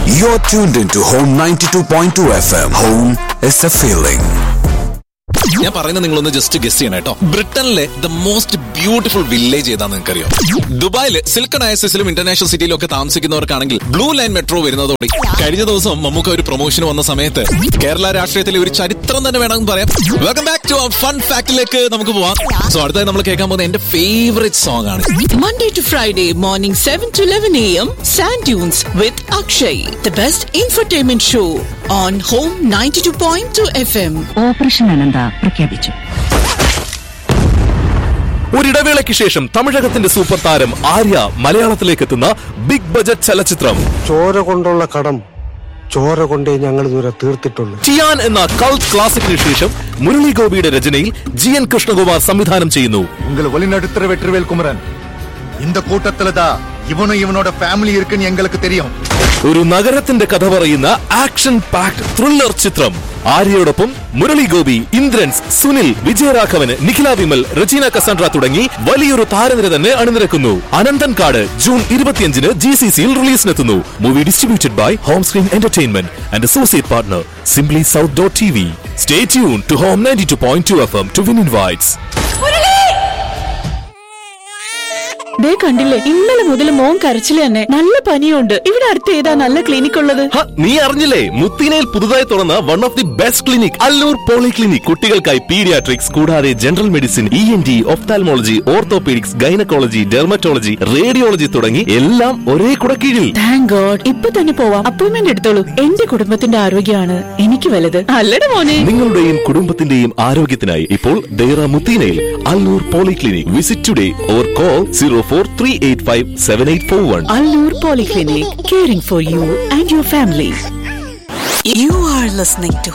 You're tuned into Home 92.2 FM. Home is a feeling. ഞാൻ പറയുന്നത് നിങ്ങളൊന്ന് ജസ്റ്റ് ഗസ് ചെയ്യണം കേട്ടോ ബ്രിട്ടനിലെ ദ മോസ്റ്റ് ബ്യൂട്ടിഫുൾ വില്ലേജ് ഏതാന്ന് നിങ്ങൾക്കറിയോ ദുബായില് സിൽക്കൺ ഐസസിലും ഇന്റർനാഷണൽ സിറ്റിയിലും ഒക്കെ താമസിക്കുന്നവർക്കാണെങ്കിൽ ബ്ലൂ ലൈൻ മെട്രോ വരുന്നതോടെ കഴിഞ്ഞ ദിവസം നമുക്ക് ഒരു പ്രൊമോഷൻ വന്ന സമയത്ത് കേരള രാഷ്ട്രീയത്തിലെ ഒരു ചരിത്രം തന്നെ വേണമെന്ന് പറയാം വെൽക്കം ബാക്ക് ടു ഫൺ ഫാക്ടിലേക്ക് നമുക്ക് പോവാം സോ അടുത്തായി നമ്മൾ കേൾക്കാൻ പോകുന്ന എന്റെ ഫേവറേറ്റ് സോങ് ആണ് Monday to Friday, morning 7 to 11 a.m. Sand Dunes with Akshay, the best infotainment show on Home 92.2 FM. Operation Anantha പ്രഖ്യാപിച്ചു ഒരിടവേളയ്ക്ക് ശേഷം തമിഴകത്തിന്റെ സൂപ്പർ താരം ആര്യ മലയാളത്തിലേക്ക് എത്തുന്ന ബിഗ് ബജറ്റ് ചലച്ചിത്രം ചോര കൊണ്ടുള്ള കടം ചോര കൊണ്ടേ ഞങ്ങൾ ഇതുവരെ തീർത്തിട്ടുള്ളൂ ടിയാൻ എന്ന കൾട്ട് ക്ലാസിക്കിന് ശേഷം മുരളി ഗോപിയുടെ രചനയിൽ ജി എൻ കൃഷ്ണകുമാർ സംവിധാനം ചെയ്യുന്നു உங்களை வழிநடத்துற வெற்றிவேல் குமரன் இந்த கூட்டத்துல தான் இவனும் இவனோட ஃபேமிலி இருக்குன்னு எங்களுக்கு தெரியும் ഒരു നഗരത്തിന്റെ കഥ പറയുന്ന ആക്ഷൻ പാക്ഡ് ത്രില്ലർ ചിത്രം ആര്യയോടൊപ്പം മുരളി ഗോപി ഇന്ദ്രൻസ് സുനിൽ വിജയരാഘവൻ നിഖില വിമൽ റജീന കസാൻഡ്ര തുടങ്ങി വലിയൊരു താരനിര തന്നെ അണിനിരക്കുന്നു അനന്തൻ കാട് ജൂൺ ഇരുപത്തിയഞ്ചിന് ജി സി സിയിൽ റിലീസിനെത്തുന്നു movie distributed by home screen entertainment and associate partner simply south dot T V stay tune to home ninety two point two F M to win invites ദേ കണ്ടില്ലേ ഇന്നലെ മുതൽ മോൻ കരച്ചില് തന്നെ നല്ല പനിയുണ്ട് ഇവിടെ അടുത്ത് ഏതാ നല്ല ക്ലിനിക് ഉള്ളത് ഹ, നീ അറിഞ്ഞില്ലേ മുത്തിനയിൽ പുതുതായി തുറന്ന one of the best clinic Allur poly clinic കുട്ടികൾക്കായി പീഡിയാട്രിക്സ് കൂടാതെ general medicine E N T ophthalmology orthopaedics gynaecology dermatology radiology തുടങ്ങി എല്ലാം ഒരേ കുടക്കീഴിൽ താങ്ക് ഗോഡ് ഇപ്പൊ തന്നെ പോവാം അപ്പോയിന്റ്മെന്റ് എടുത്തോളൂ എന്റെ കുടുംബത്തിന്റെ ആരോഗ്യമാണ് എനിക്ക് വലുത് അല്ലട മോനെ നിങ്ങളുടെയും കുടുംബത്തിന്റെയും ആരോഗ്യത്തിനായി ഇപ്പോൾ ദേറ മുത്തീനയിൽ Allur poly clinic visit today or call zero four three eight five seven eight four one Allur polyclinic caring for you and your family You are listening to